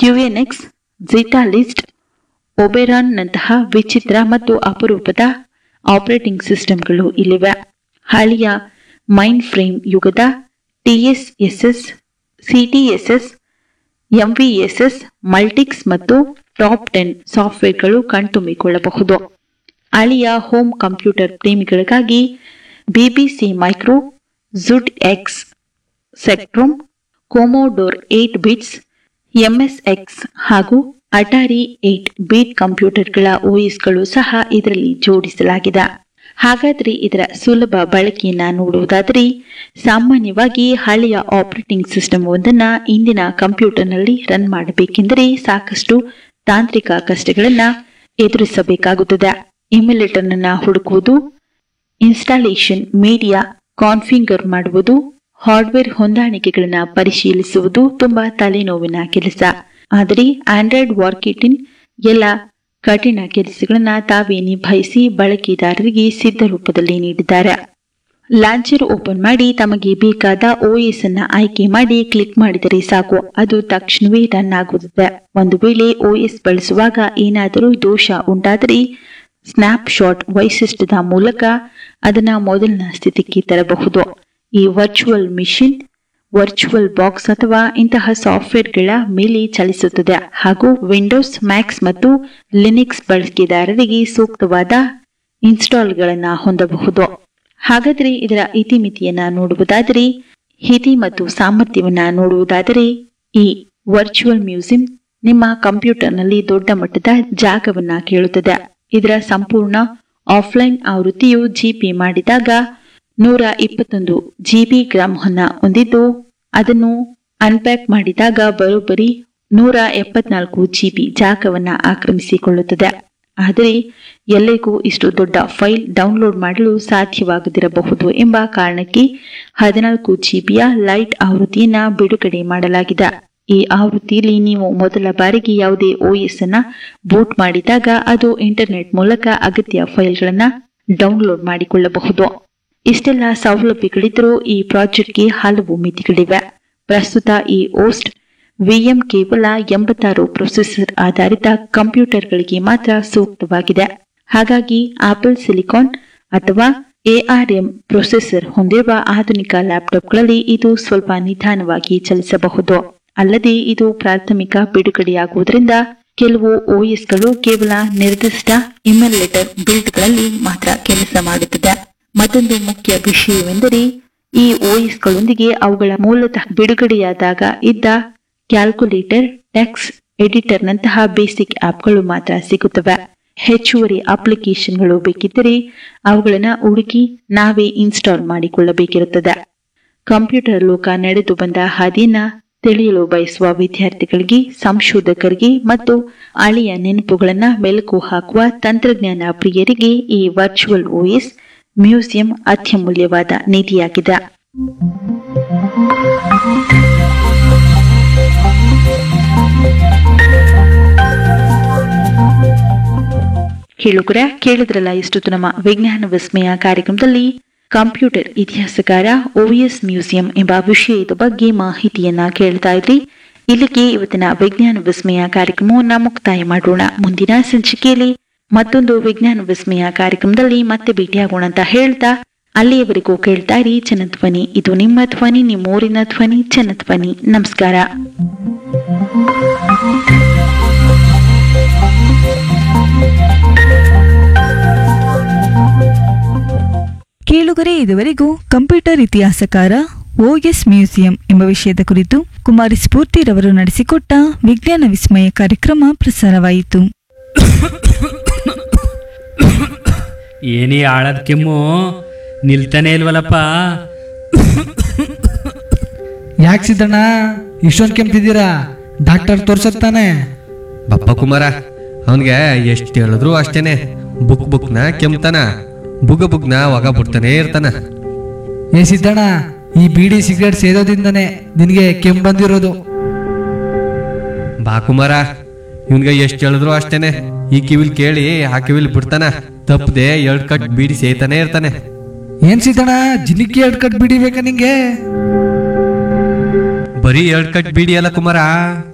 ಕ್ಯೂಎನ್ಎಕ್ಸ್ ಜಿಟಾಲಿಸ್ಟ್ ಒಬೆರಾನ್ನಂತಹ ವಿಚಿತ್ರ ಮತ್ತು ಅಪರೂಪದ ಆಪರೇಟಿಂಗ್ ಸಿಸ್ಟಂಗಳು ಇಲ್ಲಿವೆ ಹಳೆಯ ಮೈನ್ ಫ್ರೇಮ್ ಯುಗದ ಟಿಎಸ್ಎಸ್ಎಸ್ ಸಿಟಿಎಸ್ಎಸ್ ಎಂವಿಎಸ್ಎಸ್ ಮಲ್ಟಿಕ್ಸ್ ಮತ್ತು ಟಾಪ್ ಟೆನ್ ಸಾಫ್ಟ್ವೇರ್ಗಳು ಕಣ್ತುಂಬಿಕೊಳ್ಳಬಹುದು ಹಳೆಯ ಹೋಮ್ ಕಂಪ್ಯೂಟರ್ ಪ್ರೇಮಿಗಳಿಗಾಗಿ BBC micro Z X Spectrum Commodore eight bits MSX ಹಾಗೂ ಅಟಾರಿ ಏಟ್ ಬೀಟ್ ಕಂಪ್ಯೂಟರ್ಗಳ ಓಎಸ್ಗಳು ಸಹ ಇದರಲ್ಲಿ ಜೋಡಿಸಲಾಗಿದೆ ಹಾಗಾದರೆ ಇದರ ಸುಲಭ ಬಳಕೆಯನ್ನ ನೋಡುವುದಾದರೆ ಸಾಮಾನ್ಯವಾಗಿ ಹಳೆಯ ಆಪರೇಟಿಂಗ್ ಸಿಸ್ಟಮ್ ಒಂದನ್ನ ಇಂದಿನ ಕಂಪ್ಯೂಟರ್ನಲ್ಲಿ ರನ್ ಮಾಡಬೇಕೆಂದರೆ ಸಾಕಷ್ಟು ತಾಂತ್ರಿಕ ಕಷ್ಟಗಳನ್ನ ಎದುರಿಸಬೇಕಾಗುತ್ತದೆ ಇಮ್ಯುಲೇಟರ್ನನ್ನ ಹುಡುಕುವುದು ಇನ್ಸ್ಟಾಲೇಷನ್ ಮೀಡಿಯಾ ಕಾನ್ಫಿಗರ್ ಮಾಡುವುದು ಹಾರ್ಡ್ವೇರ್ ಹೊಂದಾಣಿಕೆಗಳನ್ನ ಪರಿಶೀಲಿಸುವುದು ತುಂಬಾ ತಲೆನೋವಿನ ಕೆಲಸ ಆದರೆ ಆಂಡ್ರಾಯ್ಡ್ ವಾರ್ಕಿಟಿನ್ ಎಲ್ಲ ಕಠಿಣ ಕೆಲಸಗಳನ್ನ ತಾವೇ ನಿಭಾಯಿಸಿ ಬಳಕೆದಾರರಿಗೆ ಸಿದ್ಧ ರೂಪದಲ್ಲಿ ನೀಡಿದ್ದಾರೆ ಲಾಂಚರ್ ಓಪನ್ ಮಾಡಿ ತಮಗೆ ಬೇಕಾದ ಓಎಸ್ ಅನ್ನ ಆಯ್ಕೆ ಮಾಡಿ ಕ್ಲಿಕ್ ಮಾಡಿದರೆ ಸಾಕು ಅದು ತಕ್ಷಣವೇ ರನ್ ಆಗುತ್ತದೆ ಒಂದು ವೇಳೆ ಓಎಸ್ ಬಳಸುವಾಗ ಏನಾದರೂ ದೋಷ ಉಂಟಾದರೆ ಸ್ನ್ಯಾಪ್ ಶಾಟ್ ವೈಶಿಷ್ಟ್ಯದ ಮೂಲಕ ಅದನ್ನ ಮೊದಲಿನ ಸ್ಥಿತಿಗೆ ತರಬಹುದು ಈ ವರ್ಚುವಲ್ ಮಿಷಿನ್ ವರ್ಚುವಲ್ ಬಾಕ್ಸ್ ಅಥವಾ ಇಂತಹ ಸಾಫ್ಟ್ವೇರ್ಗಳ ಮೇಲೆ ಚಲಿಸುತ್ತದೆ ಹಾಗೂ ವಿಂಡೋಸ್ ಮ್ಯಾಕ್ಸ್ ಮತ್ತು ಲಿನಿಕ್ಸ್ ಬಳಕೆದಾರರಿಗೆ ಸೂಕ್ತವಾದ ಇನ್ಸ್ಟಾಲ್ಗಳನ್ನ ಹೊಂದಬಹುದು ಹಾಗಾದರೆ ಇದರ ಇತಿಮಿತಿಯನ್ನ ನೋಡುವುದಾದರೆ ಹಿತಿ ಮತ್ತು ಸಾಮರ್ಥ್ಯವನ್ನ ನೋಡುವುದಾದರೆ ಈ ವರ್ಚುವಲ್ ಮ್ಯೂಸಿಯಂ ನಿಮ್ಮ ಕಂಪ್ಯೂಟರ್ನಲ್ಲಿ ದೊಡ್ಡ ಮಟ್ಟದ ಜಾಗವನ್ನ ಕೇಳುತ್ತದೆ ಇದರ ಸಂಪೂರ್ಣ ಆಫ್ಲೈನ್ ಆವೃತ್ತಿಯು ಜಿಪಿ ಮಾಡಿದಾಗ ನೂರ ಇಪ್ಪತ್ತೊಂದು ಜಿಬಿ ಗ್ರಾಮವನ್ನ ಹೊಂದಿದ್ದು ಅದನ್ನು ಅನ್ಪ್ಯಾಕ್ ಮಾಡಿದಾಗ ಬರೋಬ್ಬರಿ ನೂರ ಎಪ್ಪತ್ನಾಲ್ಕು ಜಿಬಿ ಜಾಗವನ್ನ ಆಕ್ರಮಿಸಿಕೊಳ್ಳುತ್ತದೆ ಆದರೆ ಎಲ್ಲರಿಗೂ ಇಷ್ಟು ದೊಡ್ಡ ಫೈಲ್ ಡೌನ್ಲೋಡ್ ಮಾಡಲು ಸಾಧ್ಯವಾಗದಿರಬಹುದು ಎಂಬ ಕಾರಣಕ್ಕೆ ಹದಿನಾಲ್ಕು ಜಿಬಿಯ ಲೈಟ್ ಆವೃತ್ತಿಯನ್ನ ಬಿಡುಗಡೆ ಮಾಡಲಾಗಿದೆ ಈ ಆವೃತ್ತಿಯಲ್ಲಿ ನೀವು ಮೊದಲ ಬಾರಿಗೆ ಯಾವುದೇ ಓಎಸ್ ಅನ್ನ ಬೂಟ್ ಮಾಡಿದಾಗ ಅದು ಇಂಟರ್ನೆಟ್ ಮೂಲಕ ಅಗತ್ಯ ಫೈಲ್ಗಳನ್ನ ಡೌನ್ಲೋಡ್ ಮಾಡಿಕೊಳ್ಳಬಹುದು ಇಷ್ಟೆಲ್ಲ ಸೌಲಭ್ಯಗಳಿದ್ದರೂ ಈ ಪ್ರಾಜೆಕ್ಟ್ಗೆ ಹಲವು ಮಿತಿಗಳಿವೆ ಪ್ರಸ್ತುತ ಈ ಓಸ್ಟ್ ವಿಎಂ ಕೇವಲ ಎಂಬತ್ತಾರು ಪ್ರೊಸೆಸರ್ ಆಧಾರಿತ ಕಂಪ್ಯೂಟರ್ಗಳಿಗೆ ಮಾತ್ರ ಸೂಕ್ತವಾಗಿದೆ ಹಾಗಾಗಿ ಆಪಲ್ ಸಿಲಿಕಾನ್ ಅಥವಾ ಎಆರ್ಎಂ ಪ್ರೊಸೆಸರ್ ಹೊಂದಿರುವ ಆಧುನಿಕ ಲ್ಯಾಪ್ಟಾಪ್ಗಳಲ್ಲಿ ಇದು ಸ್ವಲ್ಪ ನಿಧಾನವಾಗಿ ಚಲಿಸಬಹುದು ಅಲ್ಲದೆ ಇದು ಪ್ರಾಥಮಿಕ ಬಿಡುಗಡೆಯಾಗುವುದರಿಂದ ಕೆಲವು ಓಎಸ್ಗಳು ಕೇವಲ ನಿರ್ದಿಷ್ಟ ಇಮ್ಯುಲೇಟರ್ ಬಿಲ್ಡ್ಗಳಲ್ಲಿ ಮಾತ್ರ ಕೆಲಸ ಮಾಡುತ್ತದೆ ಮತ್ತೊಂದು ಮುಖ್ಯ ವಿಷಯವೆಂದರೆ ಈ ಓಎಸ್ಗಳೊಂದಿಗೆ ಅವುಗಳ ಮೂಲತಃ ಬಿಡುಗಡೆಯಾದಾಗ ಇದ್ದ ಕ್ಯಾಲ್ಕುಲೇಟರ್ ಟೆಕ್ಸ್ ಎಡಿಟರ್ನಂತಹ ಬೇಸಿಕ್ ಆಪ್ಗಳು ಮಾತ್ರ ಸಿಗುತ್ತವೆ ಹೆಚ್ಚುವರಿ ಅಪ್ಲಿಕೇಶನ್ಗಳು ಬೇಕಿದ್ದರೆ ಅವುಗಳನ್ನು ಹುಡುಕಿ ನಾವೇ ಇನ್ಸ್ಟಾಲ್ ಮಾಡಿಕೊಳ್ಳಬೇಕಿರುತ್ತದೆ ಕಂಪ್ಯೂಟರ್ ಲೋಕ ನಡೆದು ಬಂದ ಹಾದಿಯನ್ನ ತಿಳಿಯಲು ಬಯಸುವ ವಿದ್ಯಾರ್ಥಿಗಳಿಗೆ ಸಂಶೋಧಕರಿಗೆ ಮತ್ತು ಹಳೆಯ ನೆನಪುಗಳನ್ನ ಮೆಲುಕು ಹಾಕುವ ತಂತ್ರಜ್ಞಾನ ಪ್ರಿಯರಿಗೆ ಈ ವರ್ಚುವಲ್ ಓಎಸ್ ಮ್ಯೂಸಿಯಂ ಅತ್ಯಮೂಲ್ಯವಾದ ನಿಧಿಯಾಗಿದೆ ಕೇಳುಗರ ಕೇಳಿದ್ರಲ್ಲ ಇಷ್ಟು ನಮ್ಮ ವಿಜ್ಞಾನ ವಿಸ್ಮಯ ಕಾರ್ಯಕ್ರಮದಲ್ಲಿ ಕಂಪ್ಯೂಟರ್ ಇತಿಹಾಸಕಾರ ಓಎಸ್ ಮ್ಯೂಸಿಯಂ ಎಂಬ ವಿಷಯದ ಬಗ್ಗೆ ಮಾಹಿತಿಯನ್ನ ಕೇಳ್ತಾ ಇದ್ರಿ ಇಲ್ಲಿಗೆ ಇವತ್ತಿನ ವಿಜ್ಞಾನ ವಿಸ್ಮಯ ಕಾರ್ಯಕ್ರಮವನ್ನ ಮುಕ್ತಾಯ ಮಾಡೋಣ ಮುಂದಿನ ಸಂಚಿಕೆಯಲ್ಲಿ ಮತ್ತೊಂದು ವಿಜ್ಞಾನ ವಿಸ್ಮಯ ಕಾರ್ಯಕ್ರಮದಲ್ಲಿ ಮತ್ತೆ ಭೇಟಿಯಾಗೋಣ ಅಂತ ಹೇಳ್ತಾ ಅಲ್ಲಿಯವರೆಗೂ ಕೇಳ್ತಾ ಇರಿ ಜನಧ್ವನಿ ಇದು ನಿಮ್ಮ ಧ್ವನಿ ನಿಮ್ಮ ಊರಿನ ಧ್ವನಿ ಜನಧ್ವನಿ ನಮಸ್ಕಾರ ಕೇಳುಗರೆ ಇದುವರೆಗೂ ಕಂಪ್ಯೂಟರ್ ಇತಿಹಾಸಕಾರ ಓಎಸ್ ಮ್ಯೂಸಿಯಂ ಎಂಬ ವಿಷಯದ ಕುರಿತು ಕುಮಾರಿ ಸ್ಫೂರ್ತಿರವರು ನಡೆಸಿಕೊಟ್ಟ ವಿಜ್ಞಾನ ವಿಸ್ಮಯ ಕಾರ್ಯಕ್ರಮ ಪ್ರಸಾರವಾಯಿತು ಏನೇ ಆಳದ ಕೆಮ್ಮು ನಿಲ್ತಾನೆ ಇಲ್ವಲ್ಲಪ್ಪ ಯಾಕೆ ಸಿದ್ದಣ್ಣ ಇಷ್ಟೊಂದು ಕೆಮ್ತಿದ್ದೀರಾ ಡಾಕ್ಟರ್ ತೋರ್ಸತ್ತಾನೆ ಬಪ್ಪ ಕುಮಾರ ಅವನಿಗೆ ಎಷ್ಟು ಹೇಳಿದ್ರು ಅಷ್ಟೇನೆ ಬುಕ್ ಬುಕ್ನ ಕೆಮ್ತಾನ ಬುಗ ಬುಗ್ನ ಒಗ ಬಿಡ್ತಾನೆ ಇರ್ತಾನ ಏ ಸಿದ್ದಣ್ಣ ಈ ಬೀಡಿ ಸಿಗರೇಟ್ ಸೇದೋದಿಂದನೇ ನಿನಗೆ ಕೆಮ್ಮು ಬಂದಿರೋದು ಬಾ ಕುಮಾರ ಇವನ್ಗೆ ಎಷ್ಟು ಹೇಳಿದ್ರು ಅಷ್ಟೇನೆ ಈ ಕಿವಿಲ್ ಕೇಳಿ ಆ ಕಿವಿಲ್ ಬಿಡ್ತಾನ ತಪ್ಪದೆ ಎರಡ್ ಕಟ್ ಬೀಡಿ ಸೇತಾನೆ ಇರ್ತಾನೆ ಏನ್ ಸಿದ್ದಣ್ಣ ಜಿಲಿಕಿ ಎರಡು ಕಟ್ ಬೀಡಿ ಬೇಕಾ ನಿಂಗೆ ಬರೀ ಎರಡ್ ಕಟ್ ಬೀಡಿ ಅಲ್ಲ ಕುಮಾರ